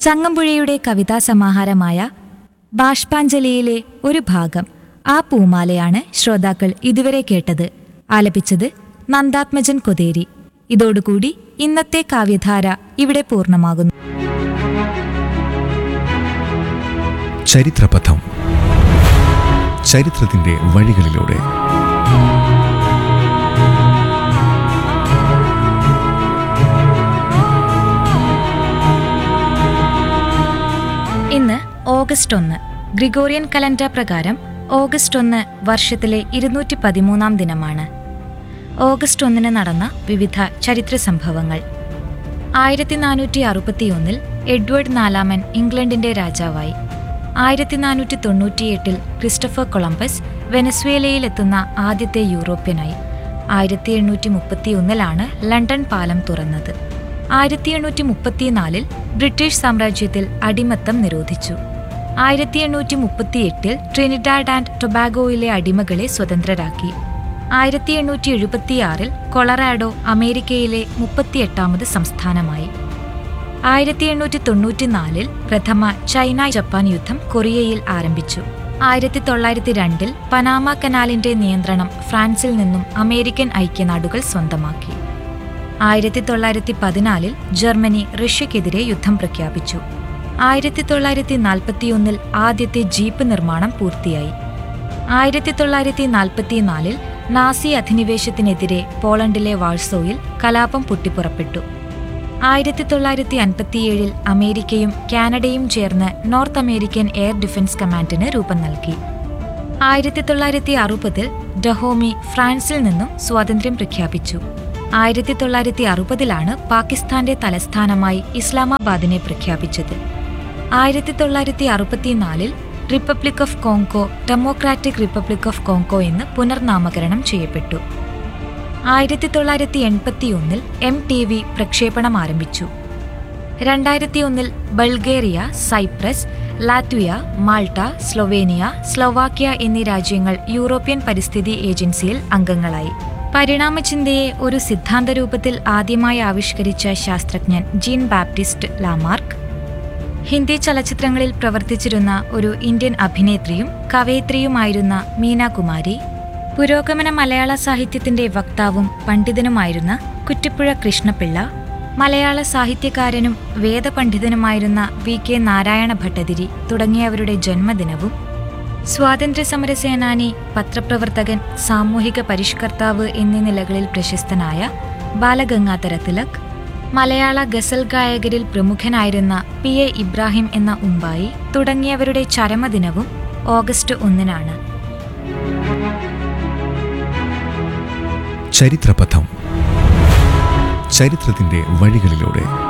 ചങ്ങമ്പുഴയുടെ കവിതാ സമാഹാരമായ ബാഷ്പാഞ്ജലിയിലെ ഒരു ഭാഗം ആ പൂമാലയാണ് ശ്രോതാക്കൾ ഇതുവരെ കേട്ടത് ആലപിച്ചത് നന്ദാത്മജൻ കൊതേരി ഇതോടുകൂടി ഇന്നത്തെ കാവ്യധാര ഇവിടെ പൂർണ്ണമാകുന്നു ചരിത്രപഥം ചരിത്രത്തിന്റെ വഴികളിലൂടെ ഇന്ന് ഓഗസ്റ്റ് ഒന്ന് ഗ്രിഗോറിയൻ കലണ്ടർ പ്രകാരം ഓഗസ്റ്റ് ഒന്ന് വർഷത്തിലെ ഇരുന്നൂറ്റി പതിമൂന്നാം ദിനമാണ് ഓഗസ്റ്റ് ഒന്നിന് നടന്ന വിവിധ ചരിത്ര സംഭവങ്ങൾ ആയിരത്തി നാനൂറ്റി അറുപത്തിയൊന്നിൽ എഡ്വേർഡ് നാലാമൻ ഇംഗ്ലണ്ടിന്റെ രാജാവായി ആയിരത്തി നാനൂറ്റി തൊണ്ണൂറ്റിയെട്ടിൽ ക്രിസ്റ്റഫർ കൊളംബസ് വെനസ്വേലയിലെത്തുന്ന ആദ്യത്തെ യൂറോപ്യനായി ആയിരത്തി എണ്ണൂറ്റി മുപ്പത്തിയൊന്നിലാണ് ലണ്ടൻ പാലം തുറന്നത് ആയിരത്തി എണ്ണൂറ്റി മുപ്പത്തിനാലിൽ ബ്രിട്ടീഷ് സാമ്രാജ്യത്തിൽ അടിമത്തം നിരോധിച്ചു ആയിരത്തി എണ്ണൂറ്റി മുപ്പത്തിയെട്ടിൽ ട്രിനിഡാഡ് ആൻഡ് ടൊബാഗോയിലെ അടിമകളെ സ്വതന്ത്രരാക്കി ആയിരത്തി എണ്ണൂറ്റി എഴുപത്തിയാറിൽ കൊളറാഡോ അമേരിക്കയിലെ മുപ്പത്തിയെട്ടാമത് സംസ്ഥാനമായി ആയിരത്തി എണ്ണൂറ്റി തൊണ്ണൂറ്റിനാലിൽ പ്രഥമ ചൈന ജപ്പാൻ യുദ്ധം കൊറിയയിൽ ആരംഭിച്ചു ആയിരത്തി തൊള്ളായിരത്തി രണ്ടിൽ പനാമ കനാലിന്റെ നിയന്ത്രണം ഫ്രാൻസിൽ നിന്നും അമേരിക്കൻ ഐക്യനാടുകൾ സ്വന്തമാക്കി ആയിരത്തി തൊള്ളായിരത്തി പതിനാലിൽ ജർമ്മനി റഷ്യക്കെതിരെ യുദ്ധം പ്രഖ്യാപിച്ചു ആയിരത്തി തൊള്ളായിരത്തി നാൽപ്പത്തിയൊന്നിൽ ആദ്യത്തെ ജീപ്പ് നിർമ്മാണം പൂർത്തിയായി ആയിരത്തി തൊള്ളായിരത്തി നാൽപ്പത്തിനാലിൽ നാസി അധിനിവേശത്തിനെതിരെ പോളണ്ടിലെ വാഴ്സോയിൽ കലാപം പൊട്ടിപ്പുറപ്പെട്ടു ആയിരത്തി തൊള്ളായിരത്തി അൻപത്തിയേഴിൽ അമേരിക്കയും കാനഡയും ചേർന്ന് നോർത്ത് അമേരിക്കൻ എയർ ഡിഫൻസ് കമാൻഡിന് രൂപം നൽകി ആയിരത്തി തൊള്ളായിരത്തി അറുപതിൽ ഡഹോമി ഫ്രാൻസിൽ നിന്നും സ്വാതന്ത്ര്യം പ്രഖ്യാപിച്ചു ആയിരത്തി തൊള്ളായിരത്തി അറുപതിലാണ് പാകിസ്ഥാന്റെ തലസ്ഥാനമായി ഇസ്ലാമാബാദിനെ പ്രഖ്യാപിച്ചത് ആയിരത്തി തൊള്ളായിരത്തി അറുപത്തിനാലിൽ Republic of Congo Democratic Republic of Congo എന്ന് പുനർനാമകരണം ചെയ്യപ്പെട്ടു ആയിരത്തി തൊള്ളായിരത്തി എൺപത്തിയൊന്നിൽ എം ടി വി പ്രക്ഷേപണം ആരംഭിച്ചു രണ്ടായിരത്തി ഒന്നിൽ Bulgaria Cyprus Latvia Malta Slovenia Slovakia എന്നീ രാജ്യങ്ങൾ യൂറോപ്യൻ പരിസ്ഥിതി ഏജൻസിയിൽ അംഗങ്ങളായി പരിണാമചിന്തയെ ഒരു സിദ്ധാന്ത രൂപത്തിൽ ആദ്യമായി ആവിഷ്കരിച്ച ശാസ്ത്രജ്ഞൻ ജീൻ ബാപ്റ്റിസ്റ്റ് ലാമാർക്ക് ഹിന്ദി ചലച്ചിത്രങ്ങളിൽ പ്രവർത്തിച്ചിരുന്ന ഒരു ഇന്ത്യൻ അഭിനേത്രിയും കവയിത്രിയുമായിരുന്ന മീന കുമാരി പുരോഗമന മലയാള സാഹിത്യത്തിന്റെ വക്താവും പണ്ഡിതനുമായിരുന്ന കുറ്റിപ്പുഴ കൃഷ്ണപിള്ള മലയാള സാഹിത്യകാരനും വേദപണ്ഡിതനുമായിരുന്ന വി കെ നാരായണ ഭട്ടതിരി തുടങ്ങിയവരുടെ ജന്മദിനവും സ്വാതന്ത്ര്യസമര സേനാനി പത്രപ്രവർത്തകൻ സാമൂഹിക പരിഷ്കർത്താവ് എന്നീ നിലകളിൽ പ്രശസ്തനായ ബാലഗംഗാധര തിലക് മലയാള ഗസൽ ഗായകരിൽ പ്രമുഖനായിരുന്ന പി എ ഇബ്രാഹിം എന്ന ഉമ്പായി തുടങ്ങിയവരുടെ ചരമദിനവും ഓഗസ്റ്റ് ഒന്നിനാണ് ചരിത്രപഥം ചരിത്രത്തിന്റെ വഴികളിലൂടെ